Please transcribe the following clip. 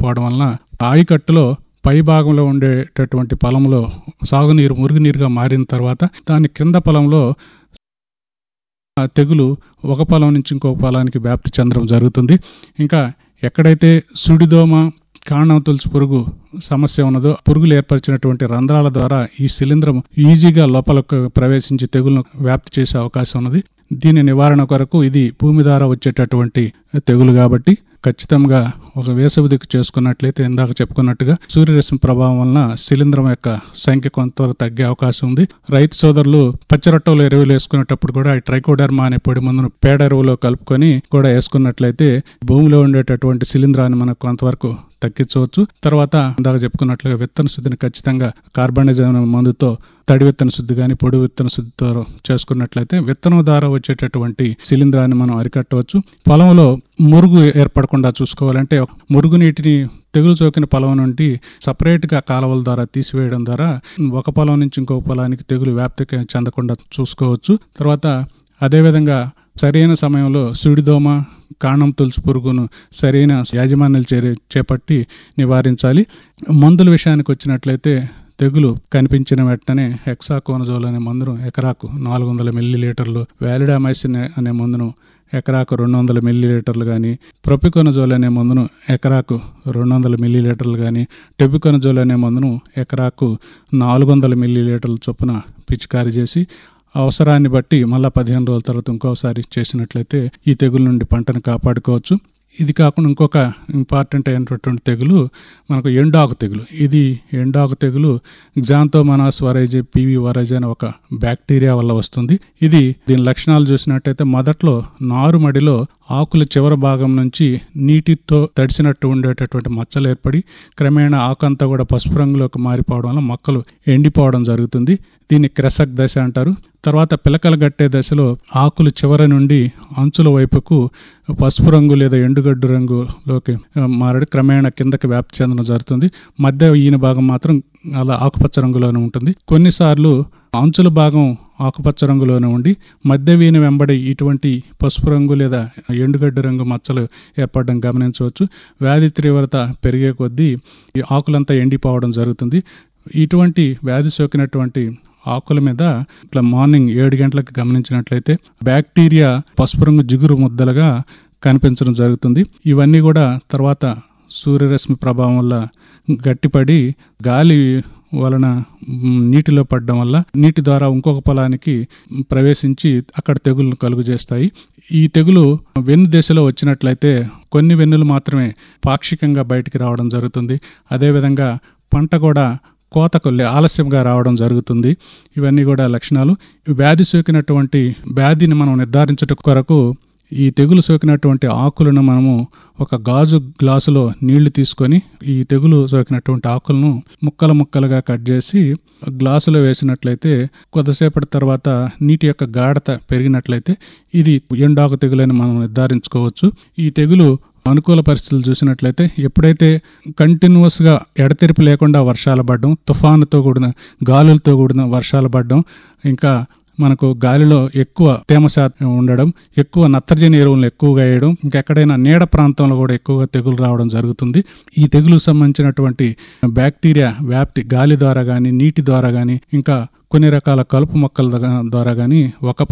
మారిపోవడం వలన ఆయకట్టులో పై భాగంలో ఉండేటటువంటి పొలంలో సాగునీరు మురుగునీరుగా మారిన తర్వాత దాని కింద పొలంలో ఆ తెగులు ఒక పొలం నుంచి ఇంకొక పొలానికి వ్యాప్తి చెందడం జరుగుతుంది ఇంకా ఎక్కడైతే సుడిదోమ కాండం తులుచు పురుగు సమస్య ఉన్నదో పురుగులు ఏర్పరిచినటువంటి రంధ్రాల ద్వారా ఈ శిలీంధ్రం ఈజీగా లోపలకు ప్రవేశించి తెగులను వ్యాప్తి చేసే అవకాశం ఉన్నది దీని నివారణ కొరకు ఇది భూమి ద్వారా వచ్చేటటువంటి తెగులు కాబట్టి ఖచ్చితంగా ఒక వేసవి దిక్కు చేసుకున్నట్లయితే ఇందాక చెప్పుకున్నట్టుగా సూర్యరశ్మి ప్రభావం వలన శిలీంధ్రం యొక్క సంఖ్య కొంతవరకు తగ్గే అవకాశం ఉంది రైతు సోదరులు పచ్చరొట్టలు ఎరువులు వేసుకునేటప్పుడు కూడా ఈ ట్రైకోడర్మా అనే పొడి మందును పేడ ఎరువులో కలుపుకొని కూడా వేసుకున్నట్లయితే భూమిలో ఉండేటటువంటి శిలీంధ్రాన్ని మనకు కొంతవరకు తగ్గించవచ్చు తర్వాత ఇందాక చెప్పుకున్నట్లుగా విత్తన శుద్ధిని ఖచ్చితంగా కార్బనిజం మందుతో తడి విత్తన శుద్ధి కానీ పొడి విత్తన శుద్ధితో చేసుకున్నట్లయితే విత్తనం ద్వారా వచ్చేటటువంటి శిలీంధ్రాన్ని మనం అరికట్టవచ్చు పొలంలో మురుగు ఏర్పడకుండా చూసుకోవాలంటే మురుగు నీటిని తెగులు సోకిన పొలం నుండి సపరేట్గా కాలువల ద్వారా తీసివేయడం ద్వారా ఒక పొలం నుంచి ఇంకో పొలానికి తెగులు వ్యాప్తి చెందకుండా చూసుకోవచ్చు తర్వాత అదేవిధంగా సరైన సమయంలో సుడిదోమ కాణం తులుసు పురుగును సరైన యాజమాన్యాలు చే చేపట్టి నివారించాలి మందుల విషయానికి వచ్చినట్లయితే తెగులు కనిపించిన వెంటనే హెక్సాకోనజోల్ అనే మందును ఎకరాకు నాలుగు వందల మిల్లీ లీటర్లు వ్యాలిడామైసిన్ అనే మందును ఎకరాకు రెండు వందల మిల్లీ లీటర్లు కానీ ప్రొపికొనజోల్ అనే మందును ఎకరాకు రెండు వందల మిల్లీ లీటర్లు కానీ టెబికొనజోల్ అనే మందును ఎకరాకు నాలుగు వందల మిల్లీ లీటర్ల చొప్పున పిచికారీ చేసి అవసరాన్ని బట్టి మళ్ళీ పదిహేను రోజుల తర్వాత ఇంకోసారి చేసినట్లయితే ఈ తెగుల నుండి పంటను కాపాడుకోవచ్చు ఇది కాకుండా ఇంకొక ఇంపార్టెంట్ అయినటువంటి తెగులు మనకు ఎండాకు తెగులు ఇది ఎండాకు తెగులు గ్జాంతోమనాస్ వరైజే పివి వరైజే అనే ఒక బ్యాక్టీరియా వల్ల వస్తుంది ఇది దీని లక్షణాలు చూసినట్టయితే మొదట్లో నారుమడిలో ఆకుల చివరి భాగం నుంచి నీటితో తడిసినట్టు ఉండేటటువంటి మచ్చలు ఏర్పడి క్రమేణా ఆకంతా కూడా పసుపు రంగులోకి మారిపోవడం వల్ల మొక్కలు ఎండిపోవడం జరుగుతుంది దీన్ని క్రెసక్ దశ అంటారు తర్వాత పిలకలు గట్టే దశలో ఆకులు చివర నుండి అంచుల వైపుకు పసుపు రంగు లేదా ఎండుగడ్డు రంగులోకి మారడి క్రమేణా కిందకి వ్యాప్తి చెందడం జరుగుతుంది మధ్య ఈయన భాగం మాత్రం అలా ఆకుపచ్చ రంగులోనే ఉంటుంది కొన్నిసార్లు అంచుల భాగం ఆకుపచ్చ రంగులోనే ఉండి మధ్య వీణ వెంబడి ఇటువంటి పసుపు రంగు లేదా ఎండుగడ్డు రంగు మచ్చలు ఏర్పడడం గమనించవచ్చు వ్యాధి తీవ్రత పెరిగే కొద్దీ ఈ ఆకులంతా ఎండిపోవడం జరుగుతుంది ఇటువంటి వ్యాధి సోకినటువంటి ఆకుల మీద ఇట్లా మార్నింగ్ ఏడు గంటలకు గమనించినట్లయితే బ్యాక్టీరియా పసుపు రంగు జిగురు ముద్దలుగా కనిపించడం జరుగుతుంది ఇవన్నీ కూడా తర్వాత సూర్యరశ్మి ప్రభావం వల్ల గట్టిపడి గాలి వలన నీటిలో పడడం వల్ల నీటి ద్వారా ఇంకొక పొలానికి ప్రవేశించి అక్కడ తెగులను కలుగు చేస్తాయి ఈ తెగులు వెన్ను దశలో వచ్చినట్లయితే కొన్ని వెన్నులు మాత్రమే పాక్షికంగా బయటికి రావడం జరుగుతుంది అదేవిధంగా పంట కూడా కోతకు ఆలస్యంగా రావడం జరుగుతుంది ఇవన్నీ కూడా లక్షణాలు వ్యాధి సోకినటువంటి వ్యాధిని మనం నిర్ధారించట కొరకు ఈ తెగులు సోకినటువంటి ఆకులను మనము ఒక గాజు గ్లాసులో నీళ్లు తీసుకొని ఈ తెగులు సోకినటువంటి ఆకులను ముక్కలు ముక్కలుగా కట్ చేసి గ్లాసులో వేసినట్లయితే కొద్దిసేపటి తర్వాత నీటి యొక్క గాఢత పెరిగినట్లయితే ఇది ఎండాకు తెగులని మనం నిర్ధారించుకోవచ్చు ఈ తెగులు అనుకూల పరిస్థితులు చూసినట్లయితే ఎప్పుడైతే కంటిన్యూస్గా ఎడతెరిపి లేకుండా వర్షాలు పడడం తుఫానుతో కూడిన గాలులతో కూడిన వర్షాలు పడడం ఇంకా మనకు గాలిలో ఎక్కువ తేమ శాతం ఉండడం ఎక్కువ నత్రజని ఎరువులను ఎక్కువగా వేయడం ఇంకెక్కడైనా నీడ ప్రాంతంలో కూడా ఎక్కువగా తెగులు రావడం జరుగుతుంది ఈ తెగులుకు సంబంధించినటువంటి బ్యాక్టీరియా వ్యాప్తి గాలి ద్వారా కానీ నీటి ద్వారా కానీ ఇంకా కొన్ని రకాల కలుపు మొక్కల ద్వారా కానీ ఒక